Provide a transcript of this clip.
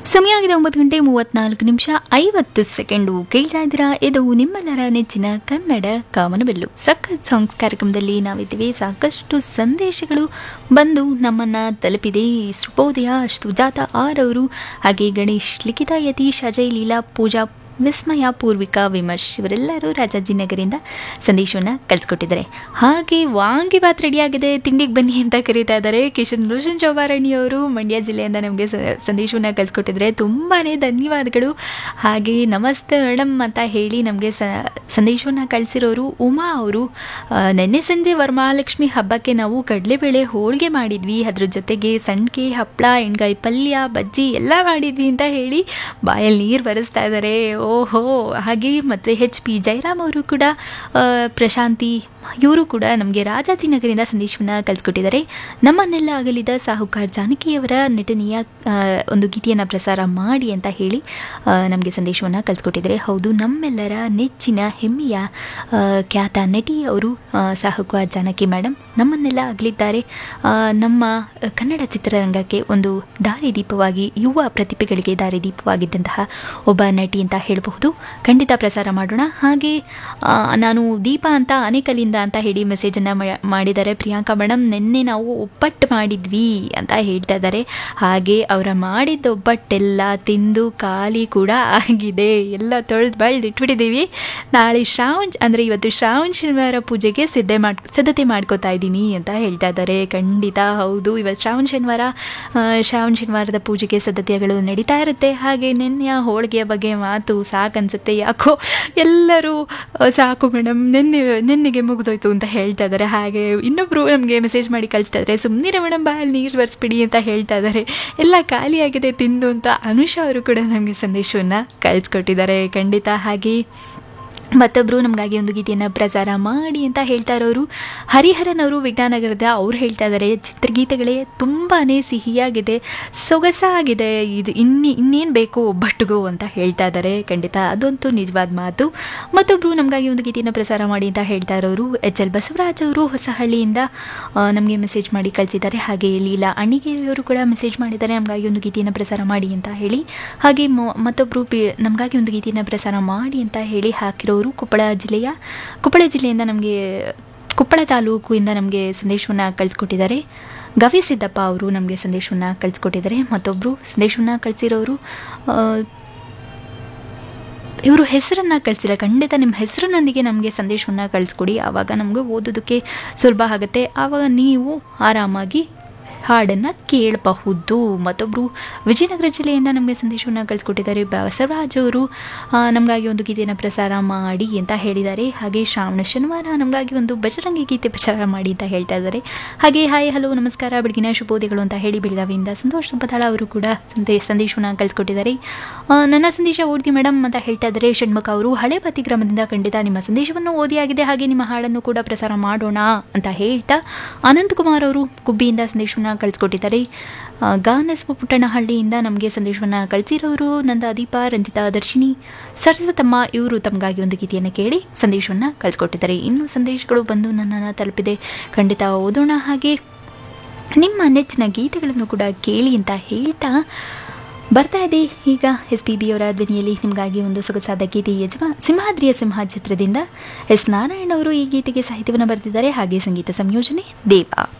ಸಮಯ ಆಗಿದೆ ಒಂಬತ್ತು ಗಂಟೆ ಮೂವತ್ನಾಲ್ಕು ನಿಮಿಷ ಐವತ್ತು ಸೆಕೆಂಡು ಕೇಳ್ತಾ ಇದ್ದೀರಾ ಇದು ನಿಮ್ಮೆಲ್ಲರ ನೆಚ್ಚಿನ ಕನ್ನಡ ಕಾಮನಬೆಲ್ಲು ಸಖತ್ ಸಾಂಗ್ಸ್ ಕಾರ್ಯಕ್ರಮದಲ್ಲಿ ನಾವಿದ್ದೀವಿ ಸಾಕಷ್ಟು ಸಂದೇಶಗಳು ಬಂದು ನಮ್ಮನ್ನು ತಲುಪಿದೆ ಸುಬೋದಯ ಸುಜಾತ ಆರ್ ಅವರು ಹಾಗೆ ಗಣೇಶ್ ಲಿಖಿತ ಯತೀಶ್ ಅಜಯ್ ಲೀಲಾ ಪೂಜಾ ವಿಸ್ಮಯ ಪೂರ್ವಿಕಾ ವಿಮರ್ಶ್ ಇವರೆಲ್ಲರೂ ರಾಜಾಜಿನಗರಿಂದ ಸಂದೇಶವನ್ನು ಕಳಿಸ್ಕೊಟ್ಟಿದ್ದಾರೆ ಹಾಗೆ ವಾಂಗಿಬಾತ್ ರೆಡಿಯಾಗಿದೆ ತಿಂಡಿಗೆ ಬನ್ನಿ ಅಂತ ಕರೀತಾ ಇದ್ದಾರೆ ಕಿಶನ್ ರೋಷನ್ ಚೌಬಾರಣಿ ಅವರು ಮಂಡ್ಯ ಜಿಲ್ಲೆಯಿಂದ ನಮಗೆ ಸಂದೇಶವನ್ನು ಕಳಿಸ್ಕೊಟ್ಟಿದ್ದಾರೆ ತುಂಬಾ ಧನ್ಯವಾದಗಳು ಹಾಗೆ ನಮಸ್ತೆ ಮೇಡಮ್ ಅಂತ ಹೇಳಿ ನಮಗೆ ಸ ಸಂದೇಶವನ್ನು ಕಳಿಸಿರೋರು ಉಮಾ ಅವರು ಆ, ನೆನ್ನೆ ಸಂಜೆ ವರಮಹಾಲಕ್ಷ್ಮಿ ಹಬ್ಬಕ್ಕೆ ನಾವು ಕಡಲೆಬೇಳೆ ಹೋಳಿಗೆ ಮಾಡಿದ್ವಿ ಅದ್ರ ಜೊತೆಗೆ ಸಣ್ಕೆ ಹಪ್ಪಳ ಎಣ್ಗಾಯಿ ಪಲ್ಯ ಬಜ್ಜಿ ಎಲ್ಲ ಮಾಡಿದ್ವಿ ಅಂತ ಹೇಳಿ ಬಾಯಲ್ಲಿ ನೀರು ಬರೆಸ್ತಾ ಇದ್ದಾರೆ ಓಹೋ ಹಾಗೆ ಮತ್ತು ಹೆಚ್ ಪಿ ಜಯರಾಮ್ ಅವರು ಕೂಡ ಆ, ಪ್ರಶಾಂತಿ ಇವರು ಕೂಡ ನಮಗೆ ರಾಜಾಜಿನಗರಿಂದ ಸಂದೇಶವನ್ನು ಕಳಿಸ್ಕೊಟ್ಟಿದ್ದಾರೆ ನಮ್ಮನ್ನೆಲ್ಲ ಅಗಲಿದ ಸಾಹುಕಾರ್ ಜಾನಕಿಯವರ ನಟನೆಯ ಆ, ಒಂದು ಗೀತೆಯನ್ನು ಪ್ರಸಾರ ಮಾಡಿ ಅಂತ ಹೇಳಿ ನಮಗೆ ಸಂದೇಶವನ್ನು ಕಳಿಸ್ಕೊಟ್ಟಿದ್ದಾರೆ ಹೌದು ನಮ್ಮೆಲ್ಲರ ನೆಚ್ಚಿನ ಹೆಮ್ಮೆಯ ಆ, ಖ್ಯಾತ ನಟಿ ಅವರು ಆ, ಸಾಹುಕಾರ್ ಜಾನಕಿ ಮೇಡಮ್ ನಮ್ಮನ್ನೆಲ್ಲ ಅಗಲಿದ್ದಾರೆ ಆ, ನಮ್ಮ ಕನ್ನಡ ಚಿತ್ರರಂಗಕ್ಕೆ ಒಂದು ದಾರಿದೀಪವಾಗಿ ಯುವ ಪ್ರತಿಭೆಗಳಿಗೆ ದಾರಿದೀಪವಾಗಿದ್ದಂತಹ ಒಬ್ಬ ನಟಿ ಅಂತ ಹೇಳಬಹುದು ಖಂಡಿತ ಪ್ರಸಾರ ಮಾಡೋಣ ಹಾಗೆ ಆ, ನಾನು ದೀಪ ಅಂತ ಅನೇಕಲಿಂದ ಅಂತ ಹೇಳಿ ಮೆಸೇಜನ್ನು ಮಾಡಿದ್ದಾರೆ ಪ್ರಿಯಾಂಕಾ ಮೇಡಮ್ ನಿನ್ನೆ ನಾವು ಒಬ್ಬಟ್ಟು ಮಾಡಿದ್ವಿ ಅಂತ ಹೇಳ್ತಾ ಇದ್ದಾರೆ ಹಾಗೆ ಅವರ ಮಾಡಿದ್ದ ಒಬ್ಬಟ್ಟೆಲ್ಲ ತಿಂದು ಖಾಲಿ ಕೂಡ ಆಗಿದೆ ಎಲ್ಲ ತೊಳೆದು ಬಳ್ದು ಇಟ್ಬಿಟ್ಟಿದ್ದೀವಿ ನಾಳೆ ಶ್ರಾವಣ ಅಂದರೆ ಇವತ್ತು ಶ್ರಾವಣ ಶನಿವಾರ ಪೂಜೆಗೆ ಸಿದ್ಧೆ ಮಾಡ್ ಸಿದ್ಧತೆ ಮಾಡ್ಕೋತಾ ಇದ್ದೀನಿ ಅಂತ ಹೇಳ್ತಾ ಇದ್ದಾರೆ ಖಂಡಿತ ಹೌದು ಇವತ್ತು ಶ್ರಾವಣ ಶನಿವಾರ ಆ, ಶ್ರಾವಣ ಶನಿವಾರದ ಪೂಜೆಗೆ ಸಿದ್ಧತೆಗಳು ನಡೀತಾ ಇರುತ್ತೆ ಹಾಗೆ ನಿನ್ನೆಯ ಹೋಳಿಗೆಯ ಬಗ್ಗೆ ಮಾತು ಸಾಕನ್ಸುತ್ತೆ ಯಾಕೋ ಎಲ್ಲರೂ ಆ, ಸಾಕು ಮೇಡಮ್ ನಿನ್ನೆ ನಿನ್ನೆಗೆ ಮುಗಿದೋಯ್ತು ಅಂತ ಹೇಳ್ತಾ ಇದ್ದಾರೆ ಹಾಗೆ ಇನ್ನೊಬ್ಬರು ನಮಗೆ ಮೆಸೇಜ್ ಮಾಡಿ ಕಳಿಸ್ತಾ ಇದ್ದಾರೆ ಸುಮ್ಮನೆ ಮೇಡಮ್ ಬಾಯಲ್ಲಿ ನೀರು ಬರ್ಸ್ಬಿಡಿ ಅಂತ ಹೇಳ್ತಾ ಇದ್ದಾರೆ ಎಲ್ಲ ಖಾಲಿಯಾಗಿದೆ ತಿಂದು ಅಂತ ಅನುಷಾ ಅವರು ಕೂಡ ನಮಗೆ ಸಂದೇಶವನ್ನು ಕಳಿಸ್ಕೊಟ್ಟಿದ್ದಾರೆ ಖಂಡಿತ ಹಾಗೆ ಮತ್ತೊಬ್ಬರು ನಮಗಾಗಿ ಒಂದು ಗೀತೆಯನ್ನು ಪ್ರಸಾರ ಮಾಡಿ ಅಂತ ಹೇಳ್ತಾ ಇರೋರು ಹರಿಹರನ್ ಅವರು ವಿಜ್ಞಾನಗರದ ಅವ್ರು ಹೇಳ್ತಾ ಇದ್ದಾರೆ ಚಿತ್ರಗೀತೆಗಳೇ ತುಂಬಾ ಸಿಹಿಯಾಗಿದೆ ಸೊಗಸಾಗಿದೆ ಇದು ಇನ್ನಿ ಇನ್ನೇನು ಬೇಕು ಒಬ್ಬಟ್ಟಿಗೂ ಅಂತ ಹೇಳ್ತಾ ಇದ್ದಾರೆ ಖಂಡಿತ ಅದಂತೂ ನಿಜವಾದ ಮಾತು ಮತ್ತೊಬ್ಬರು ನಮಗಾಗಿ ಒಂದು ಗೀತೆಯನ್ನು ಪ್ರಸಾರ ಮಾಡಿ ಅಂತ ಹೇಳ್ತಾ ಇರೋರು ಎಚ್ ಎಲ್ ಬಸವರಾಜ್ ಅವರು ಹೊಸಹಳ್ಳಿಯಿಂದ ನಮಗೆ ಮೆಸೇಜ್ ಮಾಡಿ ಕಳಿಸಿದ್ದಾರೆ ಹಾಗೆ ಲೀಲಾ ಅಣ್ಣಿಗೇರಿಯವರು ಕೂಡ ಮೆಸೇಜ್ ಮಾಡಿದ್ದಾರೆ ನಮಗಾಗಿ ಒಂದು ಗೀತೆಯನ್ನು ಪ್ರಸಾರ ಮಾಡಿ ಅಂತ ಹೇಳಿ ಹಾಗೆ ಮೊ- ಮತ್ತೊಬ್ಬರು ಪಿ ನಮಗಾಗಿ ಒಂದು ಗೀತೆಯನ್ನು ಪ್ರಸಾರ ಮಾಡಿ ಅಂತ ಹೇಳಿ ಹಾಕಿರೋರು ಕೊಪ್ಪಳ ಜಿಲ್ಲೆಯ ಕೊಪ್ಪಳ ಜಿಲ್ಲೆಯಿಂದ ನಮಗೆ ಕೊಪ್ಪಳ ತಾಲೂಕಿಂದ ನಮಗೆ ಸಂದೇಶವನ್ನು ಕಳಿಸ್ಕೊಟ್ಟಿದ್ದಾರೆ ಗವಿ ಸಿದ್ದಪ್ಪ ಅವರು ನಮಗೆ ಸಂದೇಶವನ್ನು ಕಳಿಸ್ಕೊಟ್ಟಿದ್ದಾರೆ ಮತ್ತೊಬ್ಬರು ಸಂದೇಶವನ್ನು ಕಳಿಸಿರೋರು ಇವರು ಹೆಸರನ್ನು ಕಳಿಸಿಲ್ಲ ಖಂಡಿತ ನಿಮ್ಮ ಹೆಸರಿನೊಂದಿಗೆ ನಮಗೆ ಸಂದೇಶವನ್ನು ಕಳಿಸ್ಕೊಡಿ ಆವಾಗ ನಮಗೆ ಓದೋದಕ್ಕೆ ಸುಲಭ ಆಗುತ್ತೆ ಆವಾಗ ನೀವು ಆರಾಮಾಗಿ ಹಾಡನ್ನು ಕೇಳಬಹುದು ಮತ್ತೊಬ್ಬರು ವಿಜಯನಗರ ಜಿಲ್ಲೆಯಿಂದ ನಮಗೆ ಸಂದೇಶವನ್ನು ಕಳಿಸ್ಕೊಟ್ಟಿದ್ದಾರೆ ಬಸವರಾಜ್ ಅವರು ಆ, ನಮಗಾಗಿ ಒಂದು ಗೀತೆಯನ್ನು ಪ್ರಸಾರ ಮಾಡಿ ಅಂತ ಹೇಳಿದ್ದಾರೆ ಹಾಗೆ ಶ್ರಾವಣ ಶನಿವಾರ ನಮಗಾಗಿ ಒಂದು ಬಜರಂಗಿ ಗೀತೆ ಪ್ರಚಾರ ಮಾಡಿ ಅಂತ ಹೇಳ್ತಾ ಇದ್ದಾರೆ ಹಾಗೆ ಹಾಯ್ ಹಲೋ ನಮಸ್ಕಾರ ಬೆಳಗಿನ ಶುಭೋದಯಗಳು ಅಂತ ಹೇಳಿ ಬೆಳಗಾವಿಯಿಂದ ಸಂತೋಷ್ ಸಂಪತಾಳ ಅವರು ಕೂಡ ಸಂದೇಶ ಸಂದೇಶವನ್ನು ಕಳಿಸ್ಕೊಟ್ಟಿದ್ದಾರೆ ಆ, ನನ್ನ ಸಂದೇಶ ಓದಿ ಮೇಡಮ್ ಅಂತ ಹೇಳ್ತಾ ಇದ್ದಾರೆ ಷಣ್ಮುಖ ಅವರು ಹಳೆ ಬತ್ತಿ ಗ್ರಾಮದಿಂದ ಖಂಡಿತ ನಿಮ್ಮ ಸಂದೇಶವನ್ನು ಓದಿಯಾಗಿದೆ ಹಾಗೆ ನಿಮ್ಮ ಹಾಡನ್ನು ಕೂಡ ಪ್ರಸಾರ ಮಾಡೋಣ ಅಂತ ಹೇಳ್ತಾ ಅನಂತಕುಮಾರ್ ಅವರು ಗುಬ್ಬಿಯಿಂದ ಸಂದೇಶವನ್ನು ಕಳಿಸ್ಕೊಟ್ಟಿದ್ದಾರೆ ಆ, ಗಾನಸ್ವ ಪುಟ್ಟಣಹಳ್ಳಿಯಿಂದ ನಮಗೆ ಸಂದೇಶವನ್ನು ಕಳಿಸಿರೋರು ನಂದ ದೀಪ ರಂಜಿತಾ ದರ್ಶಿನಿ ಸರಸ್ವತಮ್ಮ ಇವರು ತಮಗಾಗಿ ಒಂದು ಗೀತೆಯನ್ನು ಕೇಳಿ ಸಂದೇಶವನ್ನು ಕಳಿಸ್ಕೊಟ್ಟಿದ್ದಾರೆ ಇನ್ನು ಸಂದೇಶಗಳು ಬಂದು ನನ್ನನ್ನು ತಲುಪಿದೆ ಖಂಡಿತ ಓದೋಣ ಹಾಗೆ ನಿಮ್ಮ ನೆಚ್ಚಿನ ಗೀತೆಗಳನ್ನು ಕೂಡ ಕೇಳಿ ಅಂತ ಹೇಳ್ತಾ ಬರ್ತಾ ಇದೆ ಈಗ ಎಸ್ ಪಿ ಬಿ ಅವರ ಧ್ವನಿಯಲ್ಲಿ ನಿಮಗಾಗಿ ಒಂದು ಸೊಗಸಾದ ಗೀತೆ ಯಜಮಾ ಸಿಂಹಾದ್ರಿಯ ಸಿಂಹ ಚಿತ್ರದಿಂದ ಎಸ್ ನಾರಾಯಣ್ ಅವರು ಈ ಗೀತೆಗೆ ಸಾಹಿತ್ಯವನ್ನು ಬರೆದಿದ್ದಾರೆ ಹಾಗೆ ಸಂಗೀತ ಸಂಯೋಜನೆ ದೇವ